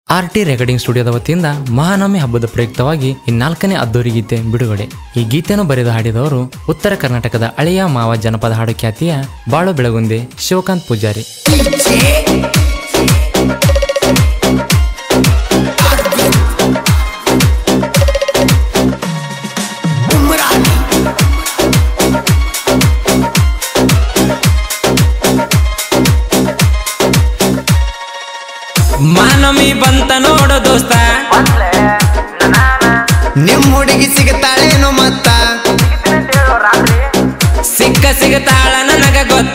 R T recording ಸ್ಟುಡಿಯೋದ ವತಿಯಿಂದ ಮಹಾನವಮಿ ಹಬ್ಬದ ಪ್ರಯುಕ್ತವಾಗಿ ಈ ನಾಲ್ಕನೇ ಅದ್ದೂರಿ ಗೀತೆ ಬಿಡುಗಡೆ ಈ ಗೀತೆಯನ್ನು ಬರೆದು ಹಾಡಿದವರು ಉತ್ತರ ಕರ್ನಾಟಕದ ಹಳೆಯ ಮಾವ ಜನಪದ ಹಾಡು ಖ್ಯಾತಿಯ ಬಾಳು ಬೆಳಗುಂದೆ ಶಿವಕಾಂತ್ ಪೂಜಾರಿ ಮಾನಮಿ ಬಂತ ನೋಡು ದೋಸ್ತ ನಿಮ್ ಹುಡುಗಿ ಸಿಗತಾಳೇನು ಮತ್ತ ಸಿಕ್ಕ ಸಿಗತಾಳ ನನಗ ಗೊತ್ತ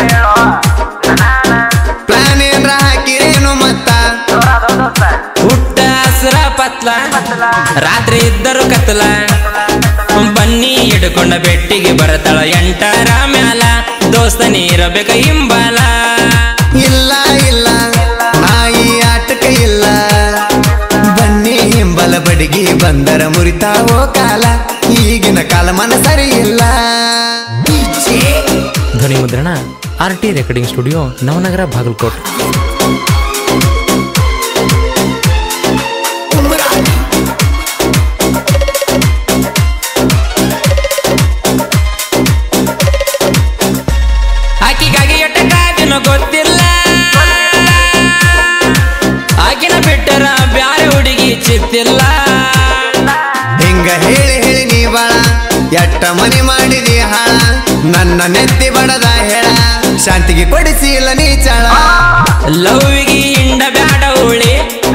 ಪ್ಲಾನ್ ಏನ್ರ ಹಾಕಿರೇನು ಮತ್ತ ಹುಟ್ಟ ಹಸ್ರ ಪತ್ಲ ರಾತ್ರಿ ಇದ್ದರು ಕತ್ಲ ಬನ್ನಿ ಹಿಡ್ಕೊಂಡ ಬೆಟ್ಟಿಗೆ ಬರತಾಳ ಎಂಟರ ಮ್ಯಾಲ ದೋಸ್ತ ನೀರಬೇಕ ಹಿಂಬಾಲ ಇಲ್ಲ ಇಲ್ಲ ನಾಯಿ ಆಟಕ ಇಲ್ಲ ಬನ್ನಿ ಹಿಂಬಲ ಬಡಿಗಿ ಬಂದರ ಮುರಿತಾವೋ ಕಾಲ ಈಗಿನ ಕಾಲ ಮನ ಸರಿ ಇಲ್ಲ ಧ್ವನಿ ಮುದ್ರಣ R T recording studio Navanagar Bagalkot ಆಕಿಗಾಗಿ ಎಟ್ಟಕ್ಕಾಗಿನ ಗೊತ್ತಿಲ್ಲ ಆಕಿನ ಬಿಟ್ಟರ ಬ್ಯಾರೆ ಹುಡುಗಿ ಚಿತ್ತಿಲ್ಲ ಹಿಂಗ ಹೇಳಿ ಹೇಳಿ ನೀ ಬಾಳ ಎಟ್ಟ ಮನೆ ಮಾಡಿದಿ ಹಾಳ ನನ್ನ ನೆತ್ತಿ ಬಡದ ಹೇಳ ಶಾಂತಿಗೆ ಕೊಡಿಸಿಲ್ಲ ನೀ ಚಳ ಲವ್ವಿಗಿ ಇಂಡ ಬ್ಯಾಡ ಹುಳಿ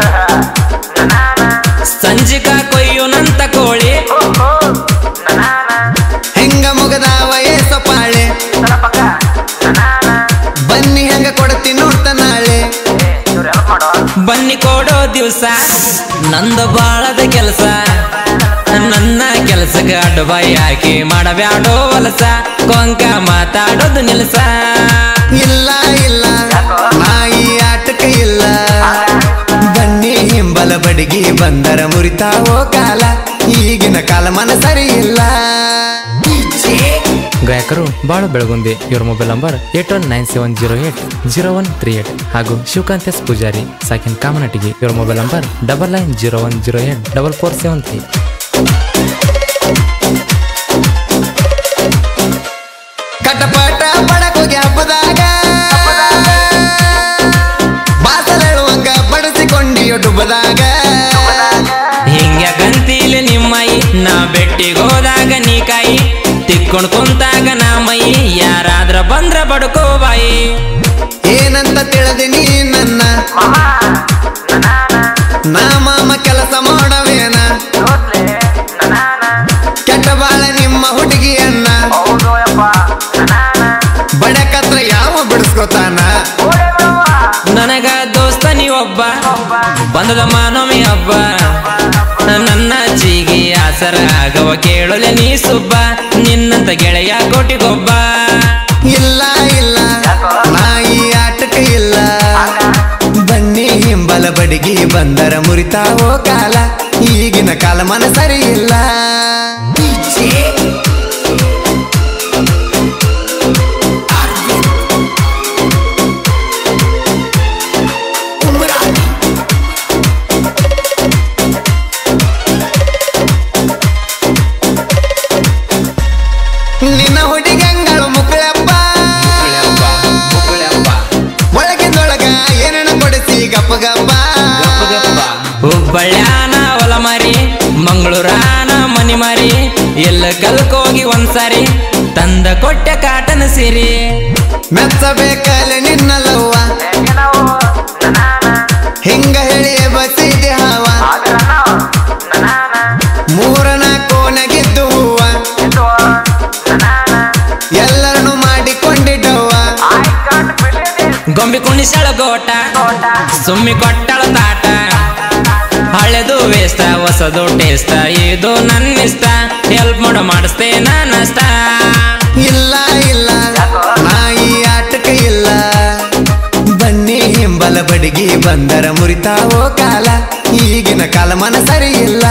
ಸಂಜಿಕ ಕೊಯ್ಯುನಂತ ಕೋಳಿ ಹೆಂಗ ಮುಗದ ವಯಸ್ಸು ಪಾಳೆ ಬನ್ನಿ ಹೆಂಗ ಕೊಡ್ತೀನಿ ನೋಡ್ತ ನಾಳೆ ಬನ್ನಿ ಕೊಡೋ ದಿವಸ ನಂದು ಬಾಳದ ಕೆಲಸ ನನ್ನ ಕೆಲಸಕ್ಕೆ ಅಡ್ಬಾಯಿ ಹಾಕಿ ಮಾಡಬ್ಯಾಡೋ ವಲಸ ಕೊಂಕ ಮಾತಾಡೋದು ನಿಲ್ಸ ಇಲ್ಲ ಇಲ್ಲ ನಾಯಿ ಆಟಕ ಇಲ್ಲ ಬನ್ನಿ ಹಿಂಬಲ ಬಡಿಗಿ ಬಂದರ ಮುರಿತಾವೋ ಕಾಲ ಈಗಿನ ಕಾಲ ಮನ ಸರಿ ಇಲ್ಲ ಗಾಯಕರು ಬಾಳು ಬೆಳಗುಂದೆ ಇವರ mobile number eight one nine seven zero eight zero one three eight ಹಾಗೂ ಶಿವಕಾಂತ್ ಎಸ್ ಪೂಜಾರಿ ಸಾಕಿನ್ ಕಾಮನಟಿಗೆ ಇವರ mobile number double nine zero one zero eight double four seven three ಕಟಪಟ ಬಡಕೋಗಿ ಹಬ್ಬದಾಗ ಬಾಸಲೆಳುವಂಗ ಬಡಿಸಿಕೊಂಡಿಯೋ ಡುಬ್ಬದಾಗ ಹಿಂಗ ಗಂತೀಲಿ ನಿಮ್ಮೈ ನಾ ಬೆಟ್ಟಿಗೆ ಹೋದಾಗ ನೀ ಕಾಯಿ ತಿಕ್ಕೊಂಡ್ ಕುಂತಾಗ ನಾ ಮೈ ಯಾರಾದ್ರ ಬಂದ್ರ ಬಡ್ಕೋ ಬಾಯಿ ಏನಂತ ತಿಳಿದಿ ನೀ ನನ್ನ ನಾ ಮಾಮ ಕೆಲಸ ಮಾಡವೇನ ಕೆಟ್ಟ ಬಾಳ ನಿಮ್ಮ ಹುಡುಗಿಯನ್ನ ಬಡಕತ್ರ ಯಾವ ಬಿಡಿಸ್ಕೋತಾನ ನನಗ ದೋಸ್ತ ನೀವೊಬ್ಬ ಬಂದದ ಮಾನವಿ ಹಬ್ಬ ನನ್ನ ಚೀಗಿ ಆಸರ ಆಗವ ಕೇಳಲೆ ನೀ ಸುಬ್ಬ ನಿನ್ನಂತ ಗೆಳೆಯ ಕೋಟಿಗೊಬ್ಬ ಇಲ್ಲ ಇಲ್ಲ ನಾಯಿ ಆಟಕ ಇಲ್ಲ ಬನ್ನಿ ಹಿಂಬಲ ಬಡಿಗಿ ಬಂದರ ಮುರಿತಾವೋ ಕಾಲ ಈಗಿನ ಕಾಲ ಮನ ಸರಿ ಇಲ್ಲ ನಿನ್ನ ಹುಡುಗಂಗಳು ಮುಕ್ಕಳಪ್ಪ ಒಳಗಿಂದೊಳಗ ಏನೇನ ಕೊಡಿಸಿ ಗಪ್ಪ ಗಪ್ಪ ಹುಬ್ಬಳ್ಯಾನ ಹೊಲ ಮಾರಿ ಮಂಗಳೂರಾನ ಮನಿ ಮಾರಿ ಎಲ್ಲ ಕಲ್ಕೋಗಿ ಒಂದ್ಸಾರಿ ತಂದ ಕೊಟ್ಟ ಕಾಟನ ಸಿರಿ ಮೆಚ್ಚಬೇಕಲ್ಲ ನಿನ್ನ ಲವ್ವ ಹಿಂಗ ಹೇಳಿ ಬಸಿದೆ ಹಾವ ಮೂರನ ಕೋನಗಿದ್ದು ಹೂವ ಎಲ್ಲರನ್ನು ಮಾಡಿಕೊಂಡಿದ್ದವ್ವ ಗೊಂಬಿ ಕುಣಿಸಳ ಗೋಟ ಸುಮ್ಮಿ ಕೊಟ್ಟಳ ತಾಟ ಹಳೆದು ವೇಸ್ತ ಹೊಸದು ಟೇಸ್ತ ಇದು ನನ್ನಿಷ್ಟ ಹೆಲ್ಪ್ ಮಾಡೋ ಮಾಡಿಸ್ತೇ ನಷ್ಟ ಇಲ್ಲ ಇಲ್ಲ ನಾಯಿ ಆಟಕ ಇಲ್ಲ ಬನ್ನಿ ಹಿಂಬಲ ಬಡಿಗಿ ಬಂದರ ಮುರಿತಾವೋ ಕಾಲ ಈಗಿನ ಕಾಲ ಮನ ಸರಿ ಇಲ್ಲ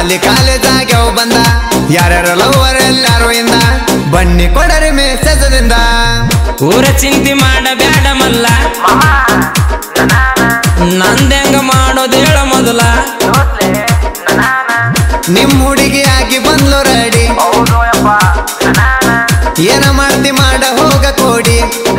ಸಾಲಿ ಕಾಲೇಜಾಗ್ಯಾವ ಬಂದ ಯಾರ್ಯಾರ ಲವರ್ ಎಲ್ಲಾರು ಇಂದ ಬನ್ನಿ ಕೊಡರಿ ಮೇಸದಿಂದ ಊರ ಚಿಂತೆ ಮಾಡಬ್ಯಾಡ ಮಲ್ಲ ನಂದೆಂಗ ಮಾಡೋದು ಹೇಳ ಮೊದಲ ನಿಮ್ ಹುಡುಗಿ ಆಗಿ ಬಂದ್ಲು ರೆಡಿ ಏನ ಮಾಡ್ತಿ ಮಾಡ ಹೋಗ ಕೋಡಿ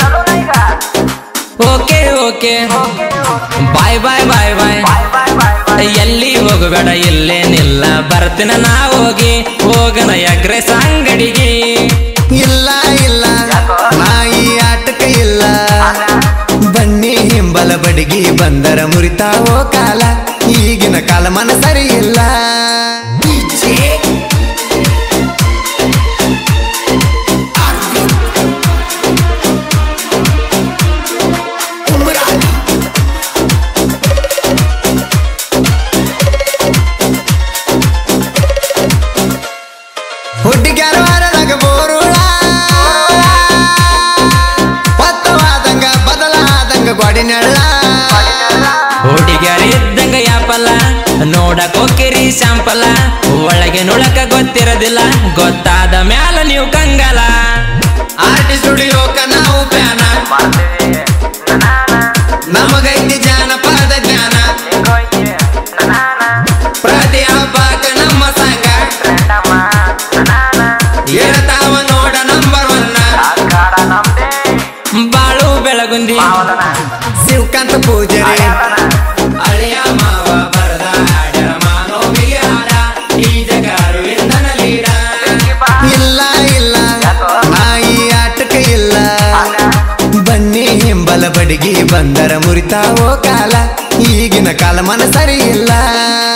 ಓಕೆ ಓಕೆ ಬಾಯ್ ಬಾಯ್ ಬಾಯ್ ಬಾಯ್ ಎಲ್ಲಿ ಹೋಗಬೇಡ ಇಲ್ಲೇನಿಲ್ಲ ಬರ್ತೀನ ನಾ ಹೋಗಿ ಹೋಗನ ಎಗ್ರೆಸ್ ಅಂಗಡಿಗೆ ಇಲ್ಲ ಇಲ್ಲ ನಾ ಈ ಆಟಕ್ಕೆ ಇಲ್ಲ ಬನ್ನಿ ಹಿಂಬಲ ಬಡಿಗಿ ಬಂದರ ಮುರಿತಾವೋ ಕಾಲ ಈಗಿನ ಕಾಲ ಮನ ಸರಿ ಇಲ್ಲ ಹುಡುಗ್ಯಾರ ವಾರದಾಗ ಬೋರುಳ ಪತ್ತವಾದಂಗ ಬದಲಾದಂಗ ಗೋಡಿನೆಳ್ಳ ಹುಡುಗ್ಯಾರ ಇದ್ದಂಗ ಯಾಪಲ್ಲ ನೋಡಕ್ ಹೋಗಿರಿ ಶಾಂಪಲ ಒಳಗೆ ನುಳಕ ಗೊತ್ತಿರೋದಿಲ್ಲ ಗೊತ್ತಾದ ಮ್ಯಾಲ ನೀವು ಕಂಗಲ ಆರ್ಟಿ ಸ್ಟುಡಿಯೋಕ ನಾವು ಪ್ಯಾನ ನಮಗೈತಿ ಜಾನಪದ ಜ್ಞಾನ ಪ್ರತಿ ಹಬ್ಬಕ್ಕ ನಮ್ಮ ಸಂಘ ಹೇಳ್ತಾವ ನೋಡ ನಂಬರ್ ಒನ್ನ ಬಾಳು ಬೆಳಗುಂದಿ ಶಿವಕಾಂತ ಪೂಜಾರಿ ಅಳಿಯ ಮಾವ ಬರದ ಹಾಡ್ಯಾರ ಮಾನೋಬಿಗೆ ಹಾಡ ಈ ಜಗ ಅರವಿಂದನ ಲೀಡ ಇಲ್ಲ ಇಲ್ಲ ನಾ ಈ ಆಟಕ್ಕೆ ಇಲ್ಲ ಬನ್ನಿ ಹಿಂಬಲ ಬಡಿಗಿ ಬಂದರ ಮುರಿತಾವೋ ಕಾಲ ಈಗಿನ ಕಾಲ ಮನ ಸರಿ ಇಲ್ಲ